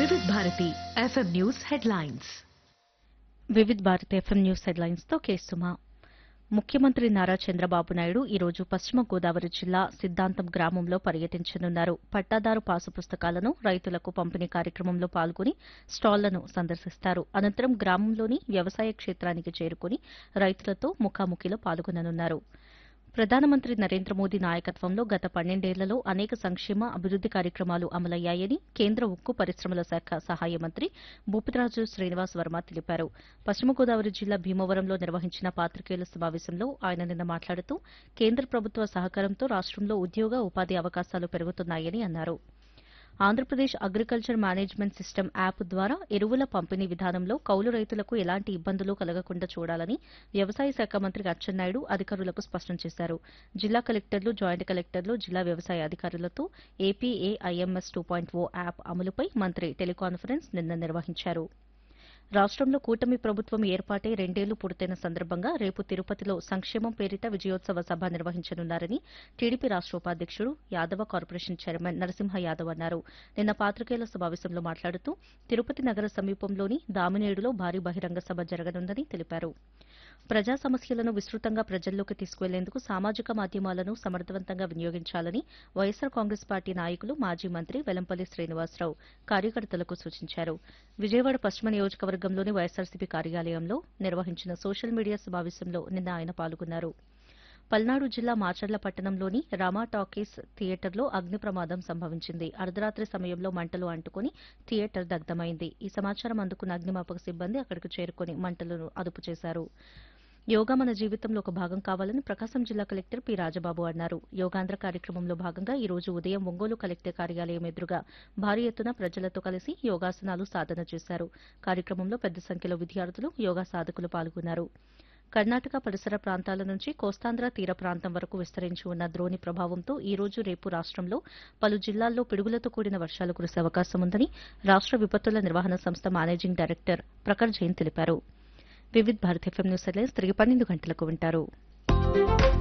వివిధ Bharati FM news headlines Vividh Bharat FM news headlines తో కేసుమా ముఖ్యమంత్రి నారా చంద్రబాబు నాయుడు ఈ రోజు పశ్చిమ గోదావరి జిల్లా సిద్దాంతం గ్రామంలో పర్యటించనున్నారు పట్టాదారు పాసు పుస్తకాలను రైతులకు పంపిణీ కార్యక్రమంలో పాల్గొని స్టాళ్లను సందర్శిస్తారు అనంతరం గ్రామంలోని వ్యవసాయ క్షేత్రానికి చేరుకుని రైతులతో ముఖాముఖిలో పాల్గొననున్నారు ప్రధానమంత్రి నరేంద్ర మోదీ నాయకత్వంలో గత పన్నెండేళ్లలో అనేక సంక్షేమ అభివృద్ది కార్యక్రమాలు అమలయ్యాయని కేంద్ర ఉక్కు పరిశ్రమల శాఖ సహాయ మంత్రి భూపతిరాజు శ్రీనివాస్ వర్మ తెలిపారు పశ్చిమ గోదావరి జిల్లా భీమవరంలో నిర్వహించిన పాత్రికేయుల సమావేశంలో ఆయన నిన్న మాట్లాడుతూ కేంద్ర ప్రభుత్వ సహకారంతో రాష్టంలో ఉద్యోగ ఉపాధి అవకాశాలు పెరుగుతున్నాయని అన్నారు Andhra Pradesh agriculture management system app ద్వారా ఎరువుల పంపిణీ విధానంలో కౌలు రైతులకు ఎలాంటి ఇబ్బందులు కలగకుండా చూడాలని వ్యవసాయ శాఖ మంత్రి అచ్చెన్నాయుడు అధికారులకు స్పష్టం చేశారు జిల్లా కలెక్టర్లు జాయింట్ కలెక్టర్లు జిల్లా వ్యవసాయ అధికారులతో APAIMS two point O app అమలుపై మంత్రి టెలికాన్ఫరెన్స్ నిన్న నిర్వహించారు రాష్టంలో కూటమి ప్రభుత్వం ఏర్పాటై రెండేళ్లు పూర్తయిన సందర్భంగా రేపు తిరుపతిలో సంక్షేమం పేరిట విజయోత్సవ సభ నిర్వహించనున్నారని టీడీపీ రాష్ట ఉపాధ్యకుడు యాదవ కార్పొరేషన్ చైర్మన్ నరసింహ యాదవ్ అన్నారు నిన్న పాత్రికేయుల సమావేశంలో మాట్లాడుతూ తిరుపతి నగర సమీపంలోని దామినేడులో భారీ బహిరంగ సభ జరగనుందని తెలిపారు ప్రజా సమస్యలను విస్తృతంగా ప్రజల్లోకి తీసుకువెళ్లేందుకు సామాజిక మాధ్యమాలను సమర్థవంతంగా వినియోగించాలని వైఎస్సార్ కాంగ్రెస్ పార్టీ నాయకులు మాజీ మంత్రి వెల్లంపల్లి శ్రీనివాసరావు కార్యకర్తలకు సూచించారు విజయవాడ పశ్చిమ నియోజకవర్గంలోని వైఎస్సార్సీపీ కార్యాలయంలో నిర్వహించిన సోషల్ మీడియా సమావేశంలో నిన్న ఆయన పాల్గొన్నారు పల్నాడు జిల్లా మాచర్ల పట్టణంలోని రామా టాకీస్ థియేటర్లో అగ్ని ప్రమాదం సంభవించింది అర్ధరాత్రి సమయంలో మంటలు అంటుకుని థియేటర్ దగ్ధమైంది ఈ సమాచారం అందుకున్న అగ్నిమాపక సిబ్బంది అక్కడికి చేరుకుని మంటలను అదుపు చేశారు యోగా మన జీవితంలో ఒక భాగం కావాలని ప్రకాశం జిల్లా కలెక్టర్ పి రాజబాబు అన్నారు యోగాంధ్ర కార్యక్రమంలో భాగంగా ఈ రోజు ఉదయం ఒంగోలు కలెక్టర్ కార్యాలయం ఎదురుగా భారీ ఎత్తున ప్రజలతో కలిసి యోగాసనాలు సాధన చేశారు కార్యక్రమంలో పెద్ద సంఖ్యలో విద్యార్థులు యోగా సాధకులు పాల్గొన్నారు కర్ణాటక పరిసర ప్రాంతాల నుంచి కోస్తాంధ్ర తీర ప్రాంతం వరకు విస్తరించి ఉన్న ద్రోణి ప్రభావంతో ఈ రోజు రేపు రాష్టంలో పలు జిల్లాల్లో పిడుగులతో కూడిన వర్షాలు కురిసే అవకాశం ఉందని రాష్ట విపత్తుల నిర్వహణ సంస్థ మేనేజింగ్ డైరెక్టర్ ప్రఖర్ జైన్ తెలిపారు Vividh Bharat FM news headlines తిరిగి పన్నెండు గంటలకు వింటారు